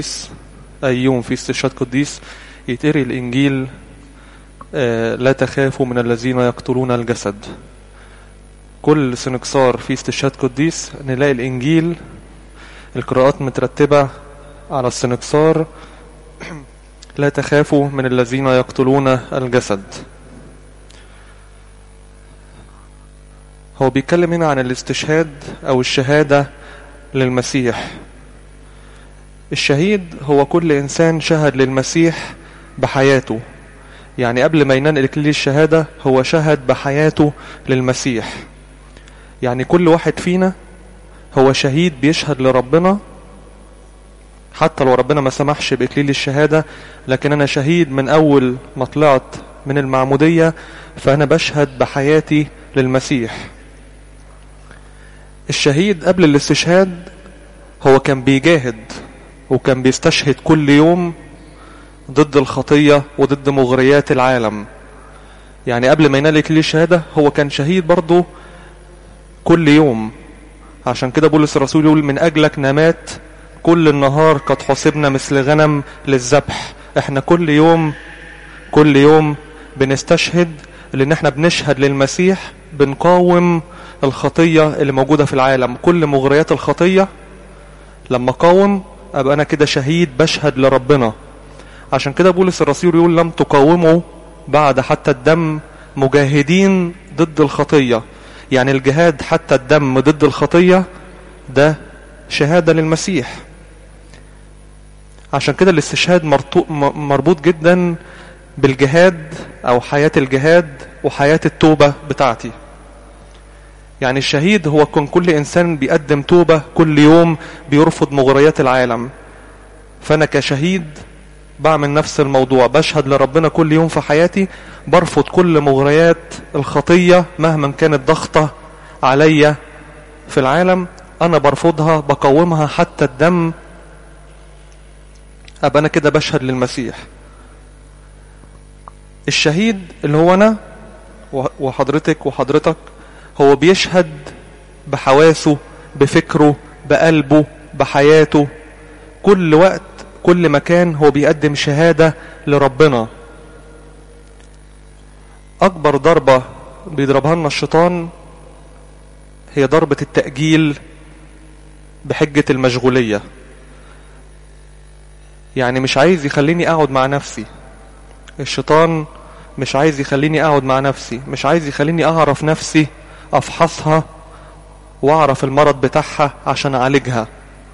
أي يوم في استشهاد قديس يتقري الإنجيل آه، لا تخافوا من الذين يقتلون الجسد كل سنكسار في استشهاد قديس نلاقي الإنجيل القراءات مترتبة على السنكسار لا تخافوا من الذين يقتلون الجسد هو بيتكلم هنا عن الاستشهاد أو الشهادة للمسيح الشهيد هو كل إنسان شهد للمسيح بحياته يعني قبل ما ينال إكليل الشهادة هو شهد بحياته للمسيح يعني كل واحد فينا هو شهيد بيشهد لربنا حتى لو ربنا ما سمحش بإكليل الشهادة لكن أنا شهيد من أول ما طلعت من المعمودية فأنا بشهد بحياتي للمسيح الشهيد قبل الاستشهاد هو كان بيجاهد وكان بيستشهد كل يوم ضد الخطية وضد مغريات العالم يعني قبل ما ينال إكليل الشهادة هو كان شهيد برضه كل يوم عشان كده بولس الرسول يقول من أجلك نمات كل النهار قد حسبنا مثل غنم للذبح احنا كل يوم كل يوم بنستشهد لان احنا بنشهد للمسيح بنقاوم الخطية اللي موجودة في العالم كل مغريات الخطية لما قاوم ابقى انا كده شهيد بشهد لربنا عشان كده بولس الرسول يقول لم تقاوموا بعد حتى الدم مجاهدين ضد الخطية يعني الجهاد حتى الدم ضد الخطية ده شهادة للمسيح عشان كده الاستشهاد مربوط جدا بالجهاد او حياة الجهاد وحياة التوبة بتاعتي يعني الشهيد هو كان كل انسان بيقدم توبة كل يوم بيرفض مغريات العالم فانا كشهيد بعمل نفس الموضوع بشهد لربنا كل يوم في حياتي برفض كل مغريات الخطية مهما كانت ضغطة عليا في العالم انا برفضها بقاومها حتى الدم ابقى انا كده بشهد للمسيح الشهيد اللي هو انا وحضرتك وحضرتك هو بيشهد بحواسه بفكره بقلبه بحياته كل وقت كل مكان هو بيقدم شهادة لربنا أكبر ضربة بيضربها لنا الشيطان هي ضربة التأجيل بحجة المشغولية يعني مش عايز يخليني أقعد مع نفسي الشيطان مش عايز يخليني أقعد مع نفسي مش عايز يخليني أعرف نفسي أفحصها وأعرف المرض بتاعها عشان أعالجها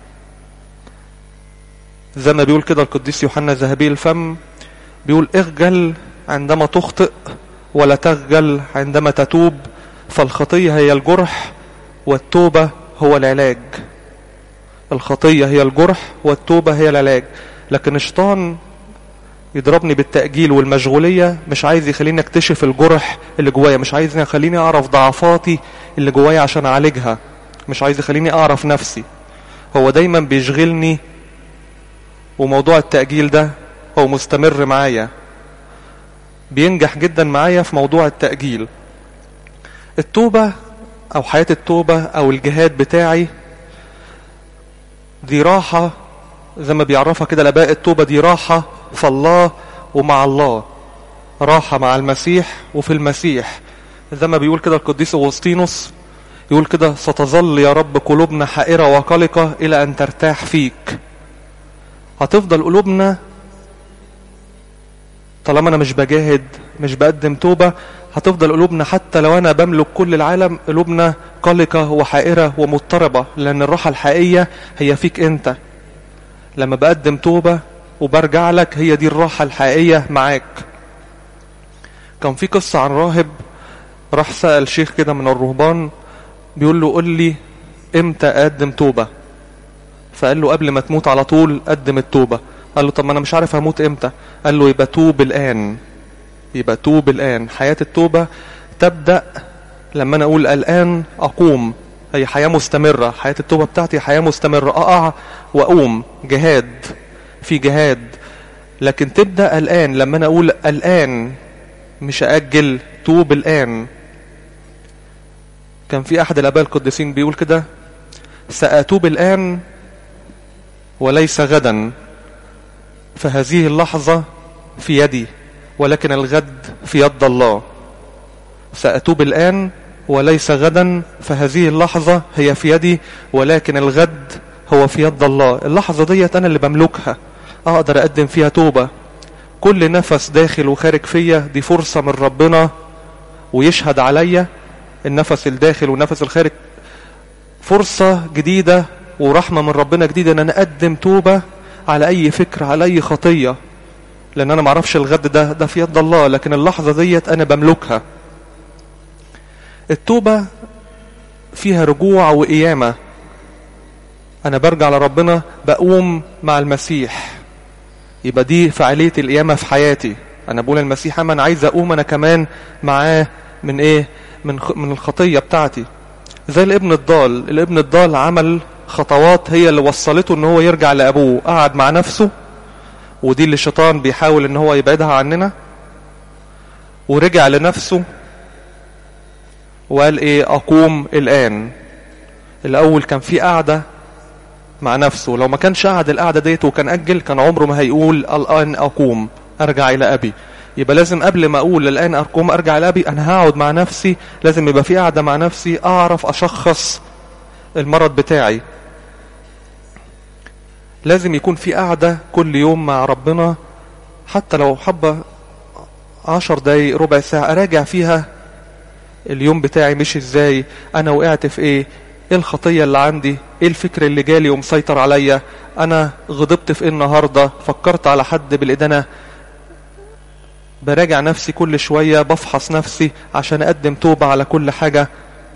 زي ما بيقول كده القديس يوحنا ذهبي الفم بيقول اخجل عندما تخطئ ولا تخجل عندما تتوب فالخطية هي الجرح والتوبة هو العلاج الخطية هي الجرح والتوبة هي العلاج لكن الشيطان يضربني بالتأجيل والمشغولية مش عايز يخليني اكتشف الجرح اللي جوايا مش عايز يخليني اعرف ضعفاتي اللي جوايا عشان اعالجها مش عايز يخليني اعرف نفسي هو دايما بيشغلني وموضوع التأجيل ده هو مستمر معايا بينجح جدا معايا في موضوع التأجيل التوبة او حياة التوبة او الجهاد بتاعي دي راحة زي ما بيعرفها كده لباء التوبة دي راحة في الله ومع الله راحة مع المسيح وفي المسيح زي ما بيقول كده القديس أغسطينوس يقول كده ستظل يا رب قلوبنا حائرة وقلقة إلى أن ترتاح فيك هتفضل قلوبنا طالما أنا مش بجاهد مش بقدم توبة هتفضل قلوبنا حتى لو أنا بملك كل العالم قلوبنا قلقة وحائرة ومضطربة لأن الراحة الحقيقية هي فيك أنت لما بقدم توبة وبرجع لك هي دي الراحة الحقيقية معاك كان في قصة عن راهب راح سأل شيخ كده من الرهبان بيقول له قول لي امتى اقدم توبة فقال له قبل ما تموت على طول قدم التوبة قال له طب ما انا مش عارف هموت امتى قال له يبقى توب الان يبقى توب الان حياة التوبة تبدأ لما انا اقول الان اقوم هي حياة مستمرة حياة التوبة بتاعتي حياة مستمرة اقع واقوم جهاد في جهاد لكن تبدأ الآن لما أنا أقول الآن مش أأجل توب الآن كان في أحد الآباء القديسين بيقول كده سأتوب الآن وليس غدا فهذه اللحظة في يدي ولكن الغد في يد الله سأتوب الآن وليس غدا فهذه اللحظة هي في يدي ولكن الغد هو في يد الله اللحظة ديت أنا اللي بملكها أقدر أقدم فيها توبة كل نفس داخل وخارج فيا دي فرصة من ربنا ويشهد عليا النفس الداخل والنفس الخارج فرصة جديدة ورحمة من ربنا جديدة ان انا اقدم توبة على اي فكرة على اي خطية لان انا معرفش الغد ده ده في يد الله لكن اللحظة ديت انا بملكها التوبة فيها رجوع وقيامة انا برجع لربنا بقوم مع المسيح يبقى دي فعالية القيامة في حياتي انا بقول المسيح اما انا عايز اقوم انا كمان معاه من ايه من من الخطية بتاعتي زي الابن الضال الابن الضال عمل خطوات هي اللي وصلته ان هو يرجع لابوه قعد مع نفسه ودي اللي الشيطان بيحاول ان هو يبعدها عننا ورجع لنفسه وقال ايه اقوم الان الاول كان في قعده مع نفسه لو ما كانش قعد القعده ديت وكان اجل كان عمره ما هيقول الان اقوم ارجع الى ابي يبقى لازم قبل ما اقول الان اقوم ارجع الى ابي انا هقعد مع نفسي لازم يبقى في قعده مع نفسي اعرف اشخص المرض بتاعي لازم يكون في قعدة كل يوم مع ربنا حتى لو حبة عشر دقايق ربع ساعة أراجع فيها اليوم بتاعي مش ازاي أنا وقعت في ايه ايه الخطية اللي عندي ايه الفكر اللي جالي ومسيطر عليا أنا غضبت في ايه النهاردة فكرت على حد بالإدانة براجع نفسي كل شوية بفحص نفسي عشان أقدم توبة على كل حاجة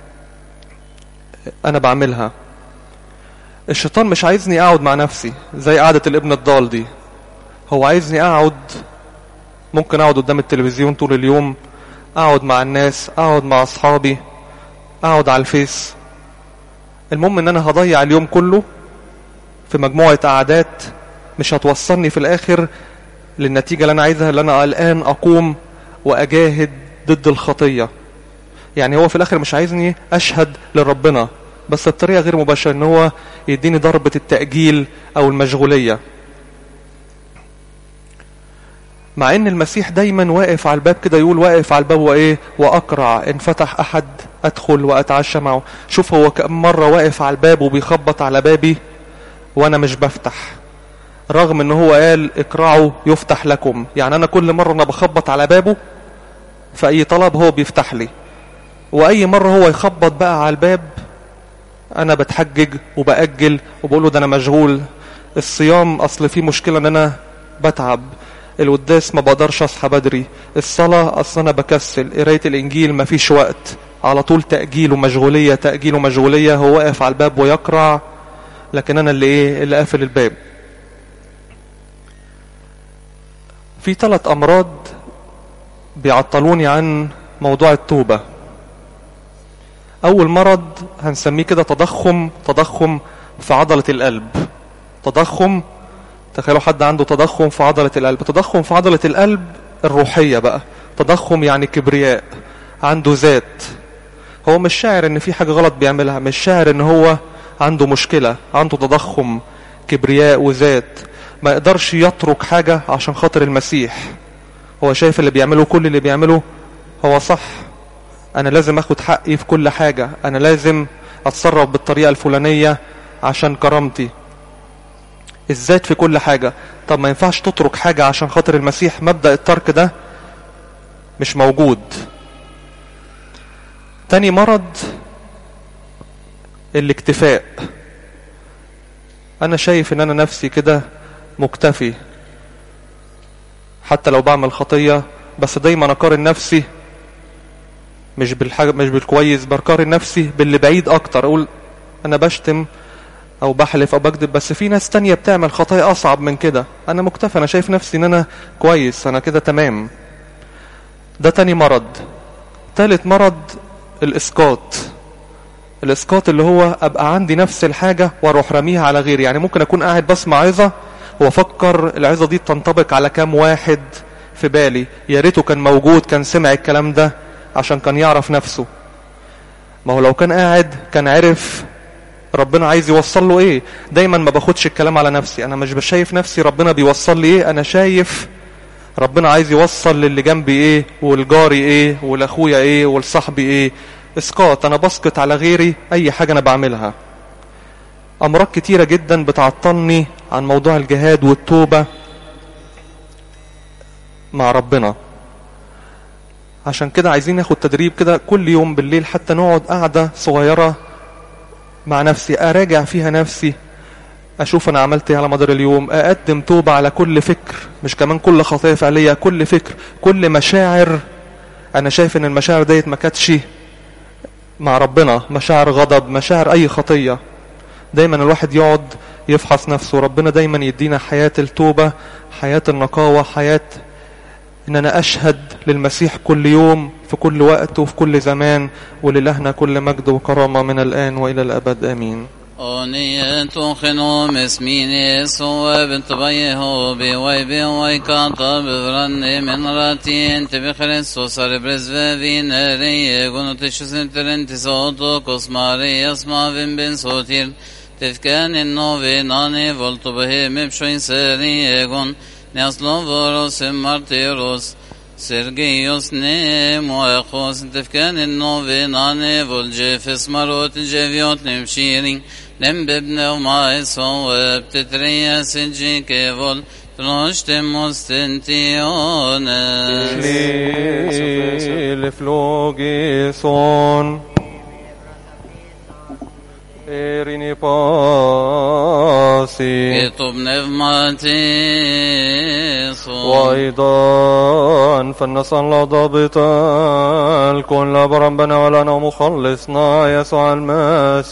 أنا بعملها الشيطان مش عايزني اقعد مع نفسي زي قعدة الابن الضال دي هو عايزني اقعد ممكن اقعد قدام التلفزيون طول اليوم اقعد مع الناس اقعد مع اصحابي اقعد على الفيس المهم ان انا هضيع اليوم كله في مجموعة قعدات مش هتوصلني في الاخر للنتيجة اللي انا عايزها اللي انا الان اقوم واجاهد ضد الخطية يعني هو في الاخر مش عايزني اشهد لربنا بس بطريقة غير مباشرة ان هو يديني ضربة التأجيل او المشغولية مع ان المسيح دايما واقف على الباب كده يقول واقف على الباب وايه واقرع ان فتح احد ادخل واتعشى معه شوف هو كم مرة واقف على الباب وبيخبط على بابي وانا مش بفتح رغم ان هو قال اقرعوا يفتح لكم يعني انا كل مرة انا بخبط على بابه فاي طلب هو بيفتح لي واي مرة هو يخبط بقى على الباب انا بتحجج وبأجل وبقول له ده انا مشغول الصيام اصل في مشكلة ان انا بتعب القداس ما بقدرش اصحى بدري الصلاة اصل انا بكسل قراية الانجيل ما فيش وقت على طول تأجيل ومشغولية تأجيل ومشغولية هو واقف على الباب ويقرع لكن انا اللي ايه اللي قافل الباب في ثلاث امراض بيعطلوني عن موضوع التوبة اول مرض هنسميه كده تضخم تضخم في عضلة القلب تضخم تخيلوا حد عنده تضخم في عضلة القلب تضخم في عضلة القلب الروحية بقى تضخم يعني كبرياء عنده ذات هو مش شاعر ان في حاجة غلط بيعملها مش شاعر ان هو عنده مشكلة عنده تضخم كبرياء وذات ما يقدرش يترك حاجة عشان خاطر المسيح هو شايف اللي بيعمله كل اللي بيعمله هو صح انا لازم اخد حقي في كل حاجة انا لازم اتصرف بالطريقة الفلانية عشان كرامتي الذات في كل حاجة طب ما ينفعش تترك حاجة عشان خاطر المسيح مبدأ الترك ده مش موجود تاني مرض الاكتفاء انا شايف ان انا نفسي كده مكتفي حتى لو بعمل خطية بس دايما اقارن نفسي مش بالحاجة مش بالكويس بقارن نفسي باللي بعيد اكتر اقول انا بشتم او بحلف او بكذب بس في ناس تانية بتعمل خطايا اصعب من كده انا مكتفي انا شايف نفسي ان انا كويس انا كده تمام ده تاني مرض تالت مرض الاسقاط الاسقاط اللي هو ابقى عندي نفس الحاجة واروح رميها على غيري يعني ممكن اكون قاعد بسمع عظة وافكر العظة دي تنطبق على كام واحد في بالي يا ريته كان موجود كان سمع الكلام ده عشان كان يعرف نفسه ما هو لو كان قاعد كان عرف ربنا عايز يوصل له ايه دايما ما باخدش الكلام على نفسي انا مش بشايف نفسي ربنا بيوصل لي ايه انا شايف ربنا عايز يوصل للي جنبي ايه والجاري ايه والاخويا ايه والصاحبي ايه اسقاط انا بسقط على غيري اي حاجة انا بعملها امراض كتيرة جدا بتعطلني عن موضوع الجهاد والتوبة مع ربنا عشان كده عايزين ناخد تدريب كده كل يوم بالليل حتى نقعد قعدة صغيرة مع نفسي اراجع فيها نفسي اشوف انا عملت ايه على مدار اليوم اقدم توبة على كل فكر مش كمان كل خطية فعلية كل فكر كل مشاعر انا شايف ان المشاعر ديت ما كانتش مع ربنا مشاعر غضب مشاعر اي خطية دايما الواحد يقعد يفحص نفسه ربنا دايما يدينا حياة التوبة حياة النقاوة حياة ان انا اشهد للمسيح كل يوم في كل وقت وفي كل زمان وللهنا كل مجد وكرامة من الآن وإلى الأبد آمين أونية خنو مسميني سوى بنتبيه بوي بوي كاطا بفرن من راتين تبي خريستوس برز في ناري قنو تشوسن ترنتي صوتو كوسماري اسما فين بن صوتير تفكان النوفي ناني فولتو به مبشوين سري قن نياسلو فوروس مارتيروس سيرجيوس نيم ويخوس تفكان النوفي ناني فولجيفس ماروت جيفيوت نمشيرين لم ببن وما يسوى بتتريا سجي كيفول تنوشت مستنتيون لفلوغيسون إريني باسي كتب نفماتيس وأيضا فلنصلى ضابطا الكل بربنا ولنا مخلصنا يسوع المسيح